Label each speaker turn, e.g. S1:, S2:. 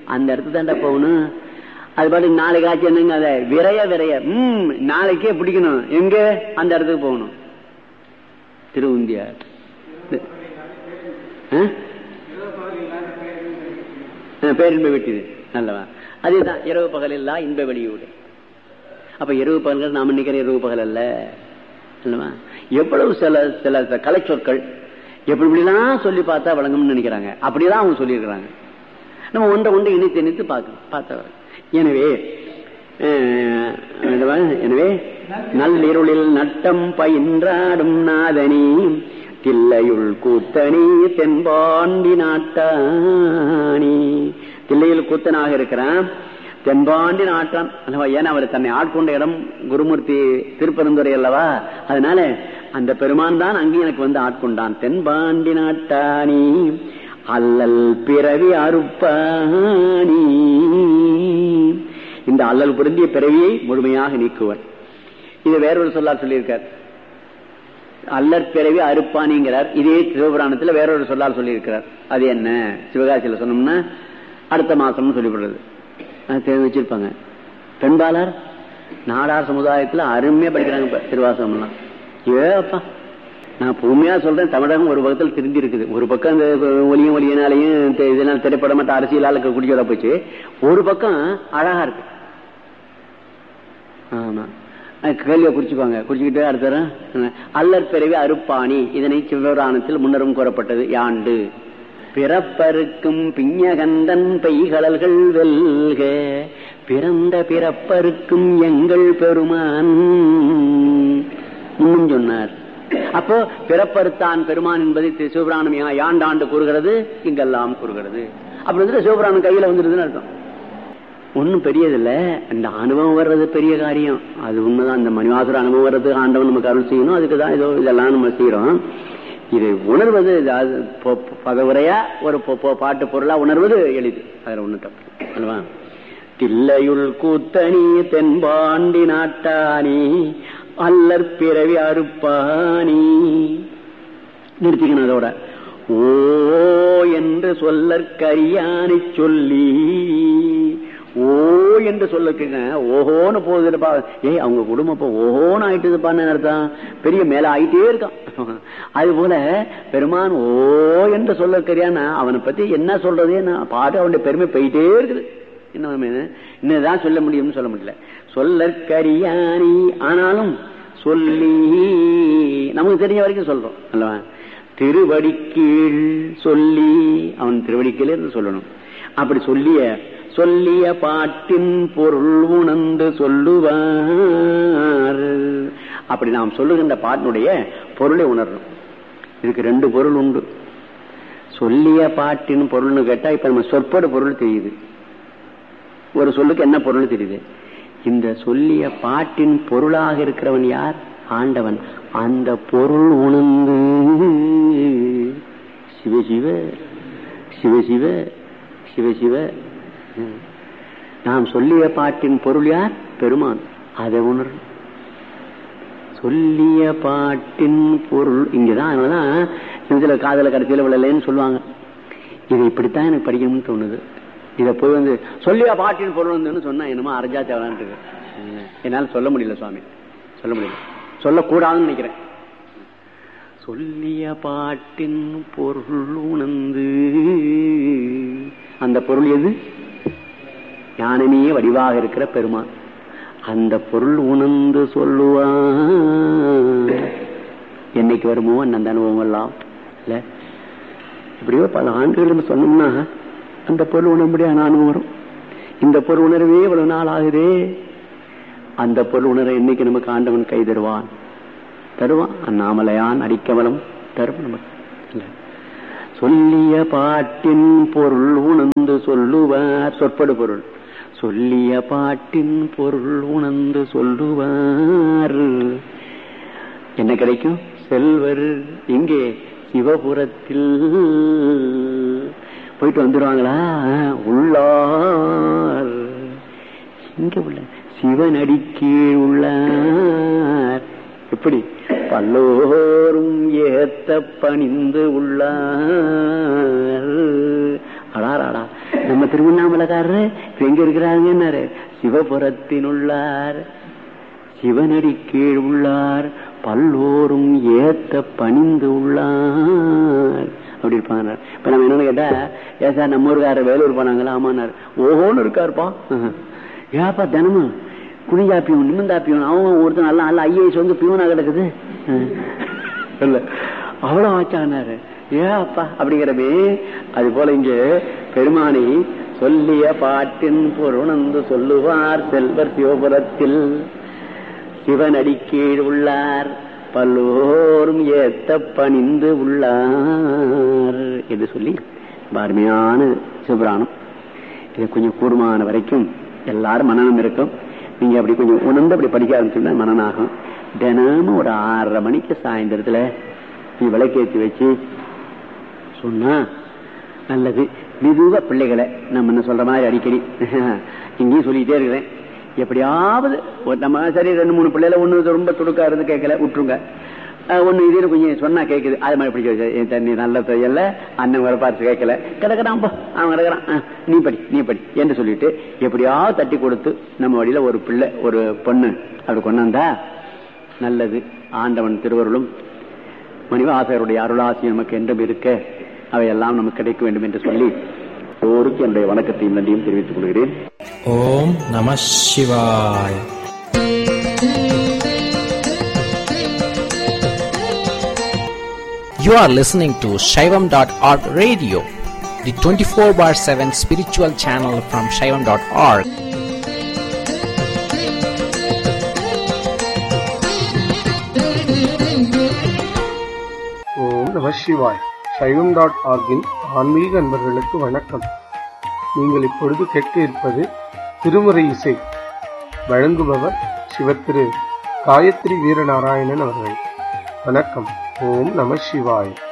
S1: அந்த இடத்துக்கு தாண்டா போகணும் அது பாட்டு நாளைக்கு ஆச்சு என்னங்க அதை விரைய விரைய ம் நாளைக்கே பிடிக்கணும் எங்க அந்த இடத்துக்கு போகணும் திருவுந்தியார் ஆ? ஆ, பேரின்ப வெட்டிது நல்லவா அதுதான் இரவு பகல் இல்லா இன்ப வெளியூடு அப்ப இரவு பகல்கள் நாம நினைக்கிற இரவு பகல் அல்ல அல்லவா எவ்வளவு சில சில கலை சொற்கள் எப்படி இப்படிலாம் சொல்லி பார்த்தா வழங்கும்னு நினைக்கிறாங்க அப்படிதான் அவங்க சொல்லியிருக்கிறாங்க நம்ம ஒன்றை ஒன்று இணைத்து இணைத்து பார்க்கணும் பார்த்தவர் எனவே அஹ், என்னவா? எனவே நல்லிருளில் நட்டம் பயின்றாடும் நாதனி தில்லையுள் கூத்தனி தென்பாண்டி நாட்டானி தில்லையில் கூத்தனாக இருக்கிறான் தென்பாண்டி நாட்டான் அல்லவா ஏன்னா அவர் தன்னை ஆட்கொண்ட இடம் குருமூர்த்தி திருப்பரந்துரை அல்லவா அதனால அந்த பெருமான் தான் அங்கே எனக்கு வந்து ஆட்கொண்டான் தென்பாண்டி நாட்டானி அல்லல் பிறவி அறுப்பானி இந்த அல்லல் பொருந்திய பிறவியை முழுமையாக நீக்குவன் இது வேறொரு சொல்லால் சொல்லியிருக்கார் அல்லற் பிறவி அறுப்பானிங்கிறார் இதே சிவபுராணத்துல வேறொரு சொல்லால் சொல்லியிருக்கிறார் அது என்ன சிவகாசியில சொன்னோம்னா அடுத்த மாசம்னு சொல்லிவிடுறது அது தெரிஞ்சு வச்சிருப்பாங்க பெண்பாளர் நாடார் சமுதாயத்துல அருமையா படிக்கிறாங்க இப்ப திருவாசகம்லாம் ஏப்பா நான் பொறுமையா சொல்றேன் தமிழகம் ஒரு பக்கத்தில் திருந்தி இருக்குது ஒரு பக்கம் இந்த ஒலியும் ஒலியினாலையும் இந்த இதனால திரைப்படம் மற்ற அரசியலால குடிச்சோட போச்சு ஒரு பக்கம் அழகா இருக்கு ஆமா அஹ் கேள்வியை குறிச்சுக்குவாங்க குறிச்சுக்கிட்டு அடுத்த தரம், அல்லற் பிறவி அருப்பாணி இதனை சிவபுராணத்தில் முன்னரும் கூறப்பட்டது யாண்டு பிறப்பருக்கும் பிஞகந்தன் பெய்கடல்கள் வெல்க பிறந்த பிறப்பருக்கும் எங்கள் பெருமான் முன்னும் சொன்னார் அப்போ பிறப்பறுத்தான் பெருமான் என்பதை திரு சிவபுராணம் யா- யாண்டாண்டு கூறுகிறது இங்கெல்லாம் கூறுகிறது அப்படி வந்துட்டு சிவபுராணம் கையில வந்துருதுன்னு அர்த்தம் ஒன்னும் பெரியதில்ல இந்த அனுபவம் வர்றது பெரிய காரியம் அது உண்மைதான் இந்த மணிவாசுர அனுபவம் வர்றது ஆண்டவன் நமக்கு அருள் செய்யணும் அதுக்கு தான் ஏதோ இதெல்லாம் நம்ம செய்யறோம் இதை உணர்வது இது அது பொ- பொ- பதவுரையா ஒரு பொ- பொ- பாட்டு பொருளா உணர்வது எளிது அதுல ஒண்ணு தப்பு அல்லவா தில்லையுள் கூத்தனி தென்பாண்டி நாட்டானி அல்லற் பிறவி அறுப்பானி நிறுத்திக்கணும் அதோட ஓ என்று சொல்லற்கரியானை சொல்லி ஓ என்று சொல்லுக்குங்க ஓஹோன்னு போகுதுப்பா ஏய் அவங்க குடும்பம் இப்ப ஓஹோன்னு ஆயிட்டுதுப்பான்னு அர்த்தம் பெரிய மேல ஆயிட்டே இருக்கான் அது போல பெருமான் ஓ என்று சொல்லற்கரியானா அவனை பத்தி என்ன சொல்றது நான் பாட்டு அவனுடைய பெருமை போயிட்டே இருக்குது இன்னும் இன்னதான் சொல்ல முடியும்னு சொல்ல முடியல சொல்லற்கரியானி ஆனாலும் சொல்லி நமக்கு தெரிஞ்ச வரைக்கும் சொல்றோம் அல்லவா திருவடிக்கீழ் சொல்லி அவன் திருவடிக்கீழே இருந்து சொல்லணும் அப்படி சொல்லிய சொல்லிய பாட்டின் பொருள் உணர்ந்து சொல்லுவார் அப்படி நாம் சொல்லுகின்ற பாட்டினுடைய பொருளை உணரணும் இதுக்கு ரெண்டு பொருள் உண்டு சொல்லிய பாட்டின் பொருள்னு கேட்டா இப்ப நம்ம சொற்படு பொருள் தெரியுது ஒரு சொல்லுக்கு என்ன பொருள் தெரியுது இந்த சொல்லிய பாட்டின் பொருளாக இருக்கிறவன் யார் ஆண்டவன் அந்த பொருள் உணர்ந்து சிவ சிவ சிவ சிவ சிவ சிவ ம். நாம் சொல்லிய பாட்டின் பொருள் யார் பெருமான் அதை உணர் சொல்லிய பாட்டின் பொருள் இங்கதான் அதனாலதான் சில காதல கடைசியில விழலைன்னு சொல்லுவாங்க இது இப்படித்தான் எனக்கு படிக்கணும்னு தோணுது இத போய் வந்து சொல்லிய பாட்டின் பொருள் வந்துன்னு சொன்னா என்னமோ அரஜா தேவலான் இருக்கு என்னால சொல்ல முடியல சுவாமி சொல்ல முடியல சொல்லக்கூடாதுன்னு நினைக்கிறேன் சொல்லிய பாட்டின் பொருள் உணர்ந்து அந்த பொருள் எது ஞானமே வடிவாக இருக்கிற பெருமான் அந்த பொருள் உணர்ந்து சொல்லுவான் என்னைக்கு வருமோ அந்த அனுபவம் எல்லாம் இல்ல இப்படியோ பல ஆண்டுகள் நம்ம சொன்னோம்னா அந்த பொருள் உணர்படியான அனுபவம் வரும் இந்த பொருள் உணர்வே இவ்வளவு நாள் ஆகுதே அந்த பொருள் உணர என்னைக்கு நமக்கு ஆண்டவன் கை தருவான் தருவான் அண்ணாமலையான் அடிக்கவலம் தரும் நமக்கு இல்ல. சொல்லிய பாட்டின் பொருள் உணர்ந்து சொல்லுவார் சொற்படு பொருள் சொல்லிய பாட்டின் பொருள் உணர்ந்து சொல்லுவார் என்ன கிடைக்கும் செல்வர் இங்கே சிவபுரத்தில் போயிட்டு வந்துருவாங்களா உள்ளார் இங்க உள்ள சிவனடி கீழ் உள்ளார் எப்படி பல்லோரும் ஏத்த பணிந்து உள்ளார் அடாராடா நம்ம திருவண்ணாமலைக்காரரு இப்ப எங்க இருக்கிறாங்கன்னாரு சிவபுரத்தினுள்ளார் சிவனடி கீழ் உள்ளார் பல்லோரும் ஏத்த பணிந்து உள்ளார் அப்படி இருப்பாங்க இப்ப நம்ம என்னன்னு கேட்டா ஏன் சார் நம்ம ஊருக்காரர் வேலூர் போனாங்களா ஆமானார் ஓஹோன்னு இருக்காருப்பா ஏப்பா தினமும் குனிஞ்சா பியூன் நிமிந்தா பியூன் அவன் ஒருத்தன் நல்லா நல்ல ஐஏஎஸ் வந்து பியூனா கிடக்குது இல்ல அவ்வளவு ஆச்சானாரு ஏ அப்பா அப்படிங்கிறமே அது போல இங்க பெருமானை சொல்லிய பாட்டின் பொருணந்து சொல்லுவார் செல்வர் சிவபுரத்தில் சிவனடி கீழ் உள்ளார் பல்லோரும் ஏத்த பணிந்து உள்ளார் என்று சொல்லி அருமையான சிவபுராணம் இது கொஞ்சம் கூடுமான வரைக்கும் எல்லாரும் மனநம் இருக்கும் நீங்க அப்படி கொஞ்சம் உணர்ந்து அப்படி படிக்க ஆரம்பிச்சோம்னா மனநாகும் தினமும் ஒரு ஆறரை மணிக்கு சாயந்தரத்துல நீ விளக்கேற்றி வச்சு சொன்னா நல்லது மெதுவா பிள்ளைகளை நம்ம என்ன சொல்ற மாதிரி அடிக்கடி இங்கேயும் சொல்லிட்டே இருக்கிறேன் எப்படியாவது ஒரு நம்ம சரி ரெண்டு மூணு பிள்ளைல ஒண்ணு ரொம்ப துடுக்கா இருந்து கேட்கல விட்டுருங்க அஹ் ஒண்ணு இது கொஞ்சம் சொன்னா கேக்குது அது மாதிரி பிடிக்க வச்சு என் தண்ணி நல்ல தையல்ல அண்ணன் வர பார்த்து கேட்கல கிடக்குறான் போ அவன் கிடக்குறான் அஹ், நீ படி நீ படி என்று சொல்லிட்டு எப்படியாவது தட்டி கொடுத்து நம்ம வழியில ஒரு பிள்ளை ஒரு பொண்ணு அப்படி கொண்டாந்தா நல்லது ஆண்டவன் திருவருளும் மணிவாசகருடைய அருளாசி நமக்கு என்றும் இருக்க அவையெல்லாம் நமக்கு கிடைக்க வேண்டும் என்று சொல்லி ஒருக்கு என்னுடைய வணக்கத்தையும் நன்றியும் தெரிவித்துக் கொள்கிறேன்
S2: ஓம் நம சிவாய் You are listening to Shaivam.org radio, the 24 bar 7 spiritual channel from Shaivam.org.
S3: ஓம் நம சிவாய் சைவம் டாட் ஆர்கின் ஆன்மீக அன்பர்களுக்கு வணக்கம் நீங்கள் இப்பொழுது கேட்க இருப்பது திருமுறை இசை வழங்குபவர் சிவத்திரு காயத்ரி வீரநாராயணன் அவர்கள் வணக்கம் ஓம் நம சிவாய்